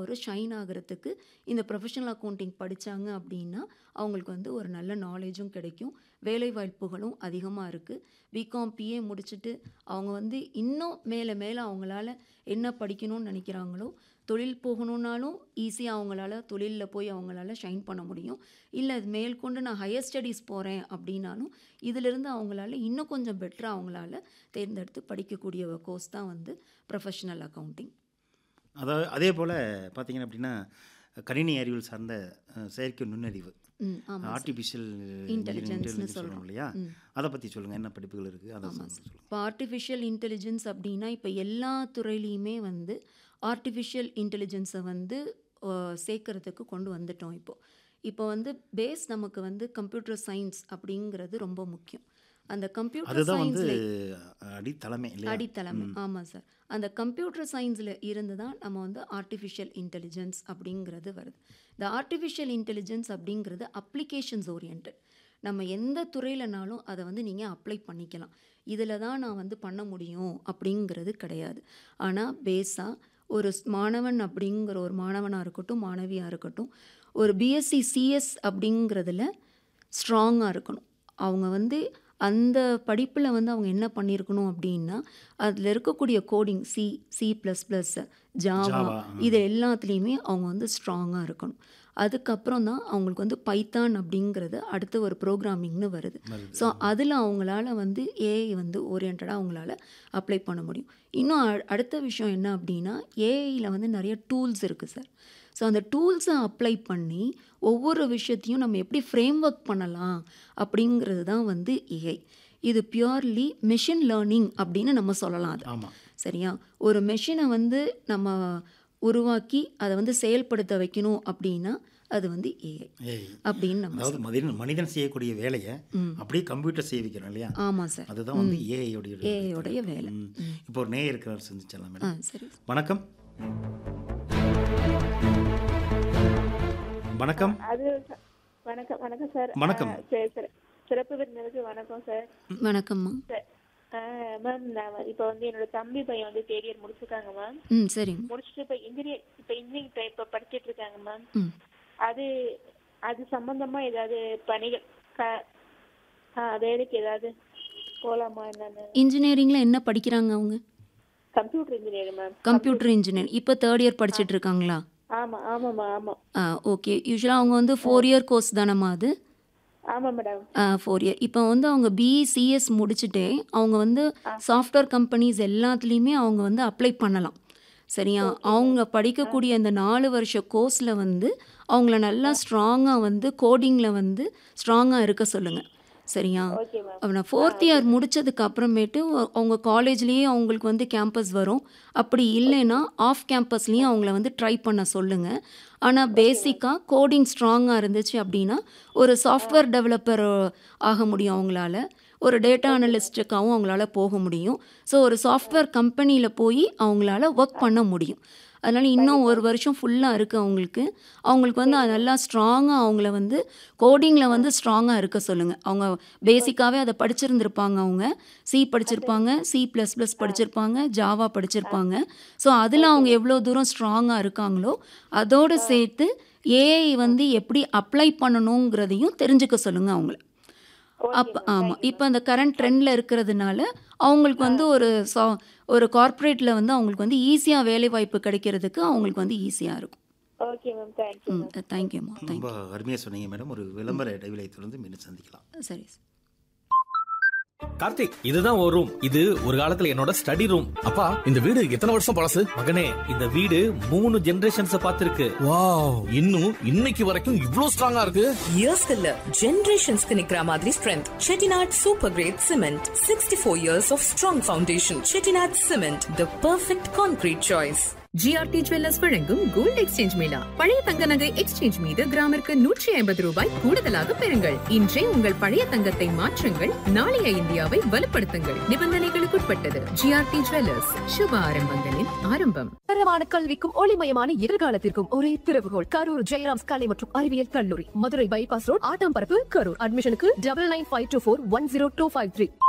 ஒரு ஷைன் ஆகிறதுக்கு இந்த ப்ரொஃபஷனல் அக்கௌண்டிங் படிச்சாங்க அப்படின்னா, அவங்களுக்கு வந்து ஒரு நல்ல நாலேஜும் கிடைக்கும். வேலை வாய்ப்புகளும் அதிகமா இருக்கு. பிகாம், பிஏ முடிச்சுட்டு அவங்க வந்து இன்னும் மேல மேல அவங்களால என்ன படிக்கணும்னு நினைக்கிறாங்களோ, தொழில் போகணும்னாலும் ஈஸியா அவங்களால தொழில்ல போய் அவங்களால ஷைன் பண்ண முடியும். இல்ல மேற்கொண்டு நான் ஹையர் ஸ்டடீஸ் போறேன் அப்படின்னாலும், இதிலிருந்து அவங்களால இன்னும் கொஞ்சம் பெட்டரா அவங்களால தேர்ந்தெடுத்து படிக்கக்கூடிய ஒரு கோர்ஸ் தான் வந்து ப்ரொஃபஷனல் அக்கவுண்டிங். அதாவது அதே போல பார்த்தீங்க அப்படின்னா, கணினி அறிவியல் சார்ந்த அ செயற்கை நுண்ணறிவு. ம். ஆமா சார். ஆர்ட்டிஃபிஷியல் இன்டெலிஜென்ஸ்னு இன்டெலிஜென்ஸ் சொல்றோம் சொல்றோம். இல்லையா? ம். அத பத்தி சொல்லுங்க. என்ன படிப்புகள் இருக்கு? அத ஆமா சொல்லுங்க. சார். சொல்லுங்க. இப்போ ஆர்ட்டிஃபிஷியல் இன்டெலிஜென்ஸ் அப்படின்னா, இப்ப எல்லா துறையிலயுமே வந்து ஆர்ட்டிஃபிஷியல் இன்டெலிஜென்ஸ வந்து அ சேர்க்கறதுக்கு கொண்டு வந்துட்டோம் இப்போ. இப்போ வந்து பேஸ் நமக்கு வந்து கம்ப்யூட்டர் சயின்ஸ் அப்படிங்கிறது ரொம்ப முக்கியம். அந்த கம்ப்யூட்டர் அதுதான் வந்து சயின்ஸ்ல அடித்தளமே இல்லையா? அடித்தளமே. ம். ஆமா சார். அந்த கம்ப்யூட்டர் சயின்ஸ்ல இருந்து தான் நம்ம வந்து ஆர்ட்டிஃபிஷியல் இன்டெலிஜென்ஸ் அப்படிங்கிறது வருது. இந்த ஆர்ட்டிஃபிஷியல் இன்டெலிஜென்ஸ் அப்படிங்கிறது அப்ளிகேஷன்ஸ் ஓரியன்டட். நம்ம எந்த துறையிலனாலும் அத வந்து நீங்க அப்ளை பண்ணிக்கலாம். இதில தான் நான் வந்து பண்ண முடியும் அப்படிங்கிறது கிடையாது. ஆனா பேஸா ஒரு ஸ் மாணவன் அப்படிங்கிற ஒரு மாணவனா இருக்கட்டும், மாணவியா இருக்கட்டும், ஒரு பிஎஸ்சி சிஎஸ் அப்படிங்கிறதுல ஸ்ட்ராங்கா இருக்கணும். அவங்க வந்து அந்த படிப்புல வந்து அவங்க என்ன பண்ணியிருக்கணும் அப்படின்னா, அதில இருக்கக்கூடிய coding C, C plus plus, Java Java. இது ம். எல்லாத்துலயுமே அவங்க வந்து ஸ்ட்ராங்கா இருக்கணும். அதுக்கப்புறம் தான் அவங்களுக்கு வந்து பைத்தான் அப்படிங்கிறது அடுத்த ஒரு புரோகிராமிங்னு வருது. வருது. ஸோ அதில அவங்களால வந்து ஏஐ வந்து ஓரியன்டடா அவங்களால அப்ளை பண்ண முடியும். இன்னும் அ அடுத்த விஷயம் என்ன அப்படின்னா, ஏஐல வந்து நெறைய டூல்ஸ் இருக்கு சார். ஸோ அந்த டூல்ஸ அப்ளை பண்ணி ஒவ்வொரு விஷயத்தையும் நம்ம எப்படி ஃப்ரேம் ஒர்க் பண்ணலாம் அப்படிங்கிறது தான் வந்து ஏஐ. இது பியூர்லி மெஷின் லேர்னிங் அப்படின்னு நம்ம சொல்லலாம் அத. ஆமா. சரியா? ஒரு மெஷின வந்து நம்ம உருவாக்கி அத வந்து செயல்படுத்த வைக்கணும் அப்படின்னா, அது வந்து ஏஐ. ஏய். அப்படின்னு நம்ம அதாவது சொல்லலாம். மனிதன் மனிதன் செய்யக்கூடிய வேலைய ம். அப்படியே கம்ப்யூட்டர் செய்ய வைக்கிறோம் இல்லையா? ஆமா சார். அதுதான் வந்து ம். ஏஐ உடைய ஏஐ உடைய வேலை. ம். ம். இப்போ ஒரு நேயர் இருக்கிறார் சந்திச்சிடலாம் ஆ மேடம். சரி. வணக்கம். வணக்கம். அது ச- வணக்கம் வணக்கம் சார் வணக்கம். ஆ, சரி, சரி. சிறப்பு விருந்தினருக்கு வணக்கம் சார் வணக்கம்மா. சார், ஆ, மேம் நான் வ- இப்போ வந்து என்னோட தம்பி பையன் வந்து தேர்ட் இயர் முடிச்சிருக்காங்க மேம் ம் சரிம்மா. முடிச்சுட்டு இப்போ இன்ஜினியர் இப்போ இன்ஜினியரிங் இப்போ படிச்சிட்டு இருக்காங்க மேம் ம். அது அது சம்பந்தமா ஏதாவது பணிகள் க- ஆ, வேலைக்கு ஏதாவது போலாமா என்னன்னு இன்ஜினியரிங்ல என்ன படிக்கிறாங்க அவங்க? Computer engineer ma'am computer engineer. இப்போ 3 இயர் படிச்சிட்டு இருக்காங்களா? ஆமா ஆமாம்மா ஆமா ஆ ஓகே. யூசுவலா அவங்க வந்து 4 இயர் கோர்ஸ் தானம்மா அது? ஆமா மேடம் ஆ 4 இயர். இப்போ வந்து அவங்க பிஇ சிஎஸ் முடிச்சுட்டே அவங்க வந்து சாஃப்ட்வேர் கம்பெனிஸ் எல்லாத்துலயுமே அவங்க வந்து அப்ளை பண்ணலாம். சரியா? அவங்க படிக்கக்கூடிய அந்த 4 வருஷ கோர்ஸ்ல வந்து அவங்கள நல்லா ஸ்ட்ராங்கா வந்து கோடிங்ல வந்து ஸ்ட்ராங்கா இருக்க சொல்லுங்க. சரியா? ஓகே மேம் அவன 4த் இயர் முடிச்சதுக்கு அப்புறமேட்டு அவங்க காலேஜ்லயே அவங்களுக்கு வந்து கேம்பஸ் வரும். அப்படி இல்லைன்னா ஆஃப் கேம்பஸ்லயும் அவங்கள வந்து ட்ரை பண்ண சொல்லுங்க. ஆனா பேசிக்கா கோடிங் ஸ்ட்ராங்கா இருந்துச்சு அப்படின்னா, ஒரு சாஃப்ட்வேர் டெவலப்பர் ஆக முடியும் அவங்களால. ஒரு டேட்டா அனலிஸ்ட்டுக்காவும் அவங்களால போக முடியும். ஸோ ஒரு சாஃப்ட்வேர் கம்பெனியில போய் அவங்களால ஒர்க் பண்ண முடியும். அதனால இன்னும் 1 வருஷம் ஃபுல்லா இருக்கு அவங்களுக்கு. அவங்களுக்கு வந்து அது நல்லா ஸ்ட்ராங்கா அவங்கள வந்து கோடிங்ல வந்து ஸ்ட்ராங்கா இருக்க சொல்லுங்க. அவங்க பேசிக்காவே அத படிச்சிருந்திருப்பாங்க அவங்க. சி படிச்சிருப்பாங்க, சி பிளஸ் பிளஸ் படிச்சிருப்பாங்க, ஜாவா படிச்சிருப்பாங்க. ஸோ அதில அவங்க எவ்வளோ தூரம் ஸ்ட்ராங்கா இருக்காங்களோ, அதோட சேர்த்து ஏஐ வந்து எப்படி அப்ளை பண்ணணுங்கிறதையும் தெரிஞ்சுக்க சொல்லுங்க அவங்கள. அப்ப ஆமா. இப்ப அந்த கரண்ட் ட்ரெண்ட்ல இருக்கிறதுனால, அவங்களுக்கு வந்து ஒரு சா ஒரு கார்ப்பரேட்ல வந்து அவங்களுக்கு வந்து ஈஸியா வேலைவாய்ப்பு கிடைக்கிறதுக்கு அவங்களுக்கு வந்து ஈஸியா இருக்கும். ஓகே மேம் தேங்க்யூ ம். மேம் தேங்க்யூம்மா. ரொம்ப தேங்க்யூ. அருமையா சொன்னீங்க மேடம். ஒரு விளம்பர இடைவேளையை தொடர்ந்து மீண்டும் சந்திக்கலாம். சரி. கார்த்திக் இதுதான் ஒரு ரூம் இது ஒரு காலத்துல என்னோட ஸ்டடி ரூம் அப்பா இந்த வீடு எத்தனை வருஷம் பழசு மகனே இந்த வீடு மூணு ஜெனரேஷன்ஸ் பார்த்திருக்கு வாவ் இன்னும் இன்னைக்கு வரைக்கும் இவ்ளோ ஸ்ட்ராங்கா இருக்கு இயர்ஸ்க்கு இல்ல ஜெனரேஷன்ஸ்க்கு நிக்கிற மாதிரி strength Chettinad super grade cement sixty four years of strong foundation Chettinad cement the perfect concrete choice G R T jewellers வழங்கும் கோல்ட் எக்ஸ்சேஞ்ச் மேளா பழைய தங்க நகை எக்ஸ்சேஞ்ச் மீது கிராமிற்கு நூற்றி ஐம்பது ரூபாய் கூடுதலாக பெறுங்கள் இன்றே உங்கள் பழைய தங்கத்தை மாற்றுங்கள் நாளைய இந்தியாவை வலுப்படுத்துங்கள் நிபந்தனைகளுக்குட்பட்டது ஜிஆர்டி ஜுவல்லர்ஸ் சுப ஆரம்பங்களின் ஆரம்பம் தரமான கல்விக்கும் ஒளிமயமான எதிர்காலத்திற்கும் ஒரே திறவுகோல் கரூர் ஜெயராம்ஸ் கலை மற்றும் அறிவியல் கல்லூரி மதுரை பைபாஸ் ரோட் ஆட்டாம்பரப்பு கரூர் அட்மிஷனுக்கு double nine five two four one zero two five three